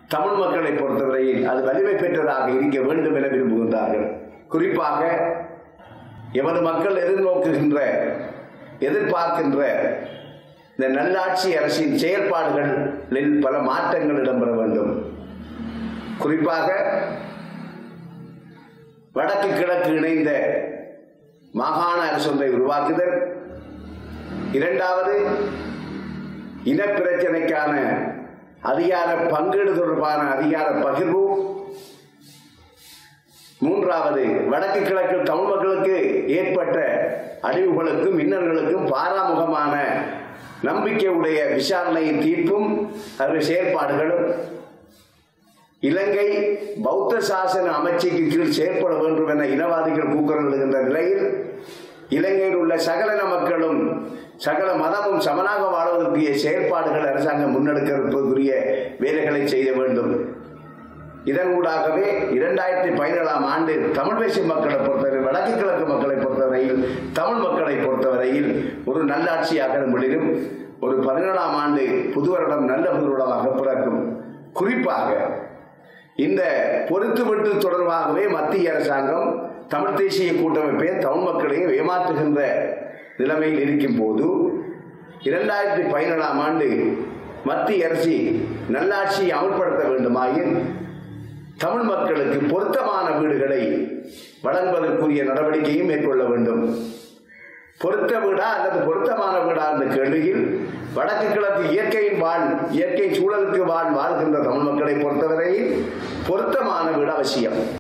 தமிழ் மக்களை பொறுத்தவரையில் அது வலிமை பெற்றதாக இருக்க வேண்டும் என விரும்புகின்றார்கள் குறிப்பாக எமது மக்கள் எதிர்நோக்குகின்ற எதிர்பார்க்கின்ற இந்த நல்லாட்சி அரசின் செயல்பாடுகளில் பல மாற்றங்கள் இடம்பெற வேண்டும் குறிப்பாக வடக்கு கிழக்கு இணைந்த மாகாண அரசு ஒன்றை உருவாக்குதல் இரண்டாவது இனப்பிரச்சனைக்கான அதிகார பங்கீடு தொடர்பான அதிகார பகிர்வு மூன்றாவது வடக்கு கிழக்கு தமிழ் மக்களுக்கு ஏற்பட்ட அழிவுகளுக்கும் இன்னல்களுக்கும் பாராமுகமான நம்பிக்கையுடைய விசாரணையின் தீர்ப்பும் அதனுடைய செயல்பாடுகளும் இலங்கை பௌத்த சாசன அமைச்சுக்கு கீழ் செயற்பட வேண்டும் என இனவாதிகள் கூக்குரலிடுகின்ற நிலையில் இலங்கையில் உள்ள சகலன மக்களும் சகல மதமும் சமனாக வாழ்வதற்குரிய செயற்பாடுகள் அரசாங்கம் முன்னெடுக்கிறதுக்குரிய வேலைகளை செய்ய வேண்டும் இதன் ஊடாகவே இரண்டாயிரத்தி பதினேழாம் ஆண்டு தமிழ் பேசும் மக்களை பொறுத்தவரை வடக்கு கிழக்கு மக்களை பொறுத்தவரையில் தமிழ் மக்களை பொறுத்தவரையில் ஒரு நல்லாட்சியாக வெளியிடும் ஒரு பதினேழாம் ஆண்டு புது வருடம் நல்ல புது வருடமாக பிறக்கும் குறிப்பாக இந்த பொருத்துவெட்டு தொடர்பாகவே மத்திய அரசாங்கம் தமிழ் தேசிய கூட்டமைப்பை தமிழ் மக்களையும் ஏமாற்றுகின்ற நிலைமையில் இருக்கும் போது இரண்டாயிரத்தி பதினேழாம் ஆண்டு மத்திய அரசு நல்லாட்சியை அமல்படுத்த வேண்டுமாயின் தமிழ் மக்களுக்கு பொருத்தமான வீடுகளை வழங்குவதற்குரிய நடவடிக்கையும் மேற்கொள்ள வேண்டும் பொருத்த வீடா அல்லது பொருத்தமான வீடா என்ற கேள்வியில் வடக்கு கிழக்கு இயற்கையின் வாழ் இயற்கை சூழலுக்கு வாழ் வாழ்கின்ற தமிழ் மக்களை பொறுத்தவரையில் பொருத்தமான வீடு அவசியம்